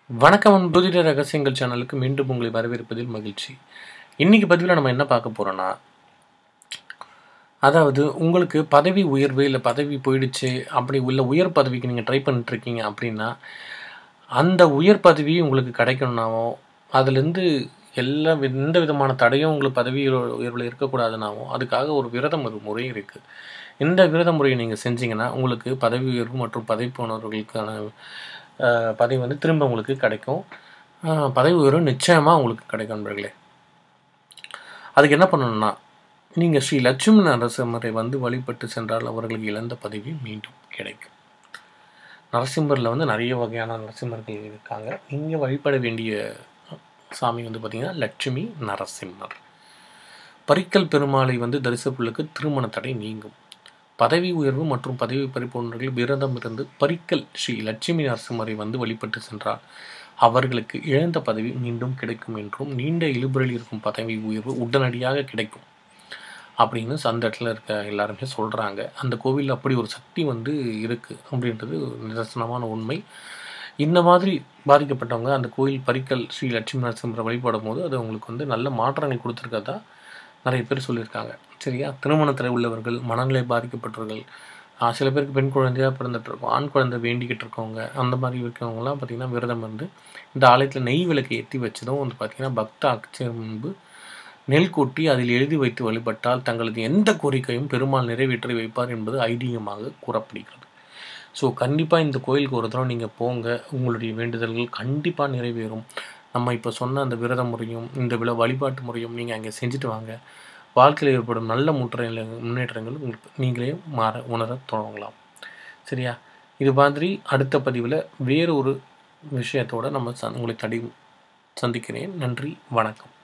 வணக்கம் ஜோதிட ரகசியங்கள் சேனலுக்கு மீண்டும் உங்களை வரவேற்பதில் மகிழ்ச்சி இன்னைக்கு பதிவில் நம்ம என்ன பார்க்க போகிறோன்னா அதாவது உங்களுக்கு பதவி உயர்வு இல்லை பதவி போயிடுச்சு அப்படி உள்ள உயர் பதவிக்கு நீங்கள் ட்ரை பண்ணிட்டுருக்கீங்க அப்படின்னா அந்த உயர் பதவி உங்களுக்கு கிடைக்கணும்னாவோ அதுலேருந்து எல்லா வி- எந்த விதமான தடையும் உங்களுக்கு பதவி உயர்வில் இருக்கக்கூடாதுனாவோ அதுக்காக ஒரு விரதம் ஒரு முறை இருக்குது இந்த விரத முறையை நீங்கள் செஞ்சீங்கன்னா உங்களுக்கு பதவி உயர்வு மற்றும் பதவி போனவர்களுக்கான அஹ், பதவி வந்து திரும்ப உங்களுக்கு கிடைக்கும் அஹ், பதவி உயர்வு நிச்சயமாக உங்களுக்கு கிடைக்கும் நண்பர்களே அதுக்கு என்ன பண்ணணும்னா நீங்கள் ஸ்ரீ லட்சுமி நரசிம்மரை வந்து வழிபட்டு சென்றால் அவர்களுக்கு இழந்த பதவி மீண்டும் கிடைக்கும் நரசிம்மரில் வந்து நிறைய வகையான நரசிம்மர்கள் இருக்காங்க நீங்கள் வழிபட வேண்டிய சாமி வந்து பார்த்திங்கன்னா லட்சுமி நரசிம்மர் பரிக்கல் பெருமாளை வந்து தரிசப்புள்ளுக்கு திருமண தடை நீங்கும் பதவி உயர்வு மற்றும் பதவி பறிப்போனர்கள் விரதம் இருந்து பரிக்கல் ஸ்ரீ லட்சுமி நரசிம்மரை வந்து வழிபட்டு சென்றால் அவர்களுக்கு இழந்த பதவி மீண்டும் கிடைக்கும் என்றும் நீண்ட இழுபறில் இருக்கும் பதவி உயர்வு உடனடியாக கிடைக்கும் அப்படின்னு அந்த இடத்துல இருக்க எல்லாருமே சொல்கிறாங்க அந்த கோவிலில் அப்படி ஒரு சக்தி வந்து இருக்குது அப்படின்றது ஒரு நிதர்சனமான உண்மை இந்த மாதிரி பாதிக்கப்பட்டவங்க அந்த கோயில் பரிக்கல் ஸ்ரீ லட்சுமி நரசிம்மரை வழிபடும் போது அது அவங்களுக்கு வந்து நல்ல மாற்றங்கள் கொடுத்துருக்கதா நிறைய பேர் சொல்லியிருக்காங்க சரியா திருமணத்தில் உள்ளவர்கள் மனநிலை பாதிக்கப்பட்டவர்கள் ஆஹ் சில பேருக்கு பெண் குழந்தையாக பிறந்துட்டு இருக்கும் ஆண் குழந்தை வேண்டிக்கிட்டு இருக்கவங்க அந்த மாதிரி இருக்கவங்கலாம் பார்த்திங்கன்னா விரதம் வந்து இந்த ஆலயத்தில் நெய் விளக்கு ஏற்றி வச்சதும் வந்து பார்த்திங்கன்னா பக்த அக்ஷயம் முன்பு நெல் கொட்டி அதில் எழுதி வைத்து வழிபட்டால் தங்களது எந்த கோரிக்கையும் பெருமாள் நிறைவேற்றி வைப்பார் என்பது ஐதீகமாக கூறப்படுகிறது ஸோ கண்டிப்பாக இந்த கோயிலுக்கு ஒரு தடவை நீங்கள் போங்க உங்களுடைய வேண்டுதல்கள் கண்டிப்பாக நிறைவேறும் நம்ம இப்போ சொன்ன அந்த விரத முறையும் இந்த விழா வழிபாட்டு முறையும் நீங்கள் அங்கே செஞ்சுட்டு வாங்க வாழ்க்கையில் ஏற்படும் நல்ல முற்ற முன்னேற்றங்கள் உங்களுக்கு நீங்களே மாற உணர தொடங்கலாம் சரியா இது மாதிரி அடுத்த பதிவில் வேறு ஒரு விஷயத்தோட நம்ம ச- உங்களை தடி சந்திக்கிறேன் நன்றி வணக்கம்